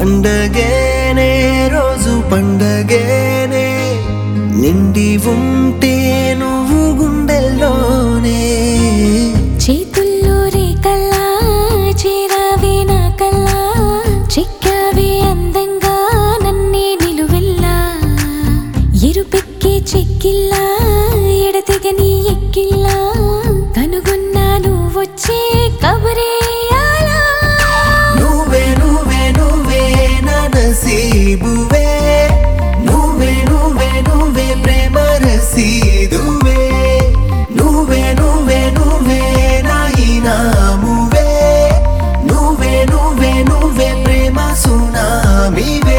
పండగేనే రోజు పండగేనే నిండి ఉంటే నువ్వు గుండెల్లోనే చేతుల్లో రేకల్లా చేరావే నా కల్లా చిక్కావే అందంగా నన్నే నిలువెల్లా ఎరుపెక్కే చెక్కిల్లా ఎడతెగని ఎక్కిల్లా కనుగొన్నాను వచ్చే కబరేయాలా నువ్వే నువ్వే నువ్వే నా నసీబువే నువ్వే నువ్వే నువ్వే ప్రేమ రసీదువే నువ్వే నువ్వే నువ్వే నా ఇనామువే నువ్వే నువ్వే నువ్వే ప్రేమ సునామివే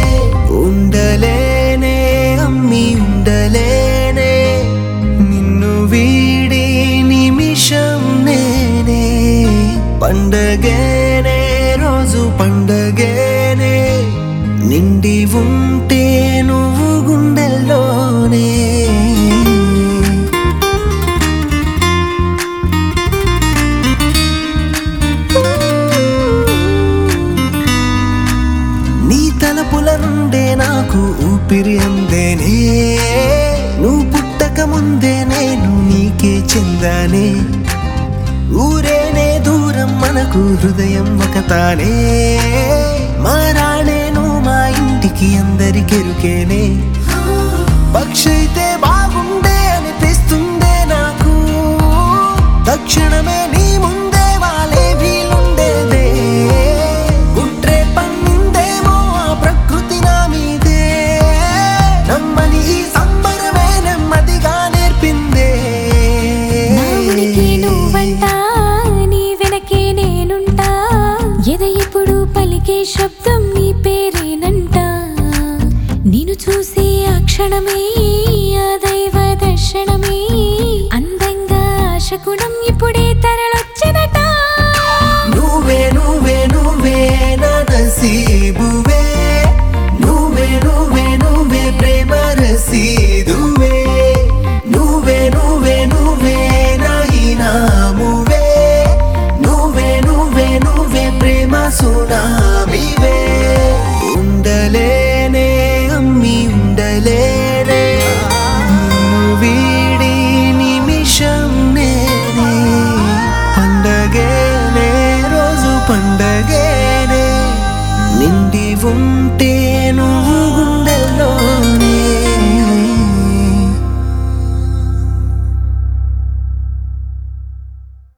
ఉండలేనే అమ్మి ఉండలేనే నిన్ను వీడి నిమిషం నేనే పండగేనే రోజు పండగేనే నిండి ఉంటే నువ్వు గుండెల్లోనే నీ తలపుల నుండే నాకు ఊపిరి అందేనే నువ్వు పుట్టక ముందే నేను నీకే చెందానే ఊరేనే దూరం మనకు హృదయం ఒకతానే మారాణేను మా ఇంటికి అందరికెరుకేనే పక్షైతే బాగుండే అనిపిస్తుందే నాకు తక్షణమే నీ ముందే వాలే వీలుండేదే కుట్రే పన్నిందేమో ఆ ప్రకృతి నా మీదే నమ్మని ఈ సంబరమే నెమ్మదిగా నేర్పిందే నా ఉనికి నువ్వంటా నీ వెనకే నేనుంటా ఎద ఎప్పుడు పలికే శబ్దం నీ పేరేనంట నిన్ను చూసే ఆ క్షణమే ఆ దైవ దర్శనమే అందంగా ఆశకుణం ఇప్పుడే తరలొచ్చనట నువ్వే నువ్వే నువ్వే నా నసీబువే నువ్వే నువ్వే నువ్వే ప్రేమ రసీదువే నువ్వే నువ్వే నువ్వే నా ఇనామువే నువ్వే నువ్వే నువ్వే ప్రేమ సునామివే ఉండలేనే అమ్మి ఉండలేనే నిన్ను వీడి నిమిషం నేనే పండగేనే రోజు పండగేనే నిండి ఉంటే నువ్వు గుండెల్లో